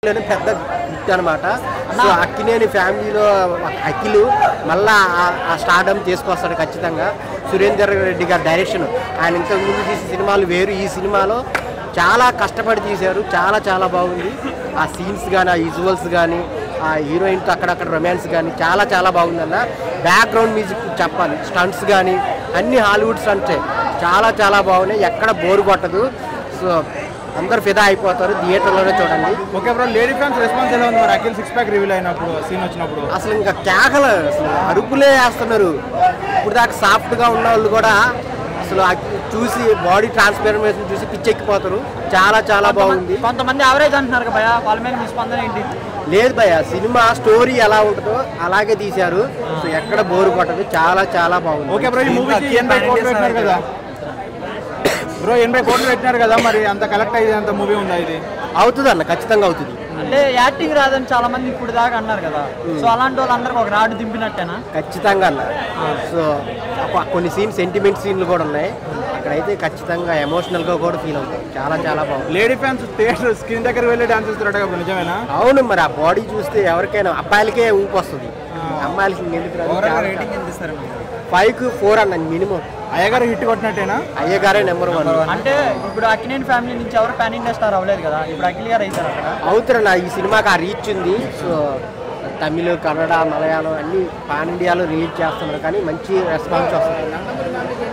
లోనే పెద్ద హిట్ అనమాట సో అక్కినేని ఫ్యామిలీలో అఖిలు మళ్ళా ఆ- ఆ స్టార్డమ్ తీసుకొస్తాడు ఖచ్చితంగా సురేందర్ రెడ్డి గారి డైరెక్షన్ ఆయన ఇంతకు ముందు తీసిన సినిమాలు వేరు ఈ సినిమాలో చాలా కష్టపడి తీశారు చాలా చాలా బాగుంది ఆ సీన్స్ కానీ ఆ విజువల్స్ కానీ ఆ హీరోయిన్తో అక్కడక్కడ రొమాన్స్ కానీ చాలా చాలా బాగుందన్న బ్యాక్గ్రౌండ్ మ్యూజిక్ చెప్పాలి స్టంట్స్ కానీ అన్ని హాలీవుడ్ స్టంట్సే చాలా చాలా బాగున్నాయి ఎక్కడ బోరు కొట్టదు సో అందరు ఫిదా అయిపోతారు థియేటర్లోనే చూడండి okay bro lady fans response ఎలా ఉంది మరి అఖిల్ సిక్స్ ప్యాక్ రివీల్ అయినప్పుడు సీన్ వచ్చినప్పుడు అసలు ఇంకా కేకలు అసలు అరుపులే వేస్తున్నారు ఇప్పుడు దాకా సాఫ్ట్గా ఉన్న వాళ్ళు కూడా అసలు ఆ చూసి బాడీ ట్రాన్స్ఫర్మేషన్ చూసి పిచ్చెక్కిపోతారు చాలా చాలా బాగుంది కొంతమంది యావరేజ్ అంటున్నారు భయ వాళ్ళ మీద మీ స్పందన ఏంటి లేదు భయ్య సినిమా స్టోరీ ఎలా ఉంటుందో అలాగే తీశారు సో ఎక్కడ బోరు కొట్టదు చాలా చాలా బాగుంది ఓకే బ్రో ఈ మూవీకి ఎనభై కోట్లు పెట్టినారు కదా బ్రో ఎనభై కోట్లు పెట్టినారు కదా మరి అంత కలెక్ట్ అయ్యేది అంత మూవీ ఉందా ఇది అవుతుంది అన్న ఖచ్చితంగా అవుతుంది అంటే యాక్టింగ్ రాదని చాలా మంది ఇప్పుడు దాకా అన్నారు కదా సో అలాంటి వాళ్ళందరికీ ఒక రాడు దింపినట్టేనా ఖచ్చితంగా అన్న సో ఒక- కొన్ని సీన్ సెంటిమెంట్ సీన్లు కూడా ఉన్నాయి అక్కడైతే ఖచ్చితంగా ఎమోషనల్గా కూడా ఫీల్ అవుతాయి చాలా చాలా బాగుంది లేడీ ఫ్యాన్స్ థియేటర్ స్క్రీన్ దగ్గర వెళ్ళి డాన్స్ చేస్తున్నట్టు కదా నిజమేనా అవును మరి ఆ బాడీ చూస్తే ఎవరికైనా అబ్బాయిలకే ఊపు వస్తుంది అమ్మాయిలకి ఇంకెందుకు రాదు? ఫైవ్ కు ఫోర్ అన్న మినిమం అయ్యగారు హిట్ కొట్టినట్టేనా అయ్యగారే నెంబర్ వన్ అంటే ఇప్పుడు అక్కినేని ఫ్యామిలీ నుంచి ఎవరు పాన్ ఇండియా స్టార్ అవ్వలేదు కదా ఇప్పుడు అఖిల్ గారు అవుతారు అక్కడ అవుతారన్న ఈ సినిమాకి ఆ రీచ్ ఉంది సో తమిళ్ కన్నడ మలయాళం అన్ని పాన్ ఇండియాలో రిలీజ్ చేస్తున్నారు కానీ మంచి రెస్పాన్స్ వస్తుంది